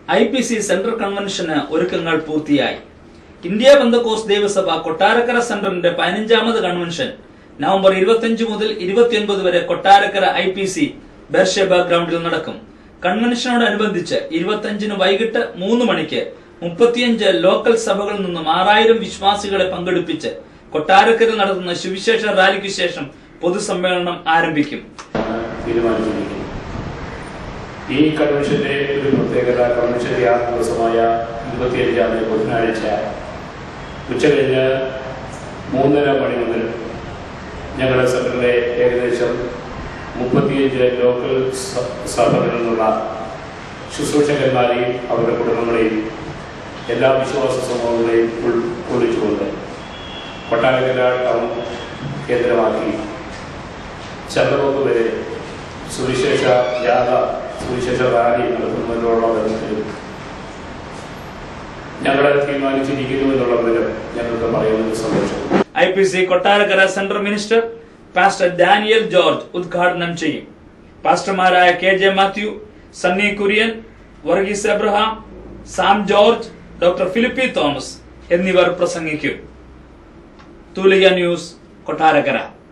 I P C central കൺവെൻഷന് ഒരുക്കങ്ങൾ പൂർത്തിയായി ഇന്ത്യ ബന്ധക്കോസ് ദേവസഭ കൊട്ടാരക്കര സെന്ററിന്റെ പതിനഞ്ചാമത് കൺവെൻഷൻ നവംബർ ഇരുപത്തിയഞ്ച് മുതൽ ഇരുപത്തിയൊൻപത് വരെ Kottarakkara I P C Beersheba ഗ്രൗണ്ടിൽ നടക്കും കൺവെൻഷനോടനുബന്ധിച്ച് ഇരുപത്തിയഞ്ചിന് വൈകിട്ട് മൂന്ന് മണിക്ക് മുപ്പത്തിയഞ്ച് ലോക്കൽ സഭകളിൽ നിന്നും ആറായിരം വിശ്വാസികളെ പങ്കെടുപ്പിച്ച് കൊട്ടാരക്കരയിൽ നടത്തുന്ന സുവിശേഷ റാലിക്ക് ശേഷം പൊതുസമ്മേളനം ആരംഭിക്കും തീരുമാനിച്ചിരിക്കുന്നു ഈ കൺവെൻഷന്റെ ഒരു പ്രത്യേകത കൺവെൻഷന്റെ ആ ദിവസമായ ഇരുപത്തിയഞ്ചാം തീയതി ബുധനാഴ്ച ഉച്ചകഴിഞ്ഞ് മൂന്നര മണി മുതൽ ഞങ്ങളുടെ സെന്ററിലെ ഏകദേശം മുപ്പത്തിയഞ്ച് ലോക്കൽ സ- സഭകളിൽ നിന്നുള്ള ശുശ്രൂഷകന്മാരെയും അവരുടെ കുടുംബങ്ങളെയും എല്ലാ വിശ്വാസ സമൂഹങ്ങളെയും ഉൾക്കൊള്ളിച്ചുകൊണ്ട് കൊട്ടാരക്കര ടൗൺ കേന്ദ്രമാക്കി ചന്ദ്രബോധ വരെ സുവിശേഷ ജാഥ സുവിശേഷ റാലി നടത്തുന്നതിനോടുള്ള ബന്ധത്തിലും ഞങ്ങൾ തീരുമാനിച്ചിരിക്കുന്നു എന്നുള്ള വിവരം ഞങ്ങൾക്ക് പറയുന്നത് സന്തോഷം I P C Kottarakkara central minister pastor Daniel George ഉദ്ഘാടനം ചെയ്യും പാസ്റ്റർമാരായ K J Mathew Sunny Kurian Varghese Abraham Sam George doctor Philip Thomas എന്നിവർ പ്രസംഗിക്കും തൂലിക ന്യൂസ് കൊട്ടാരക്കര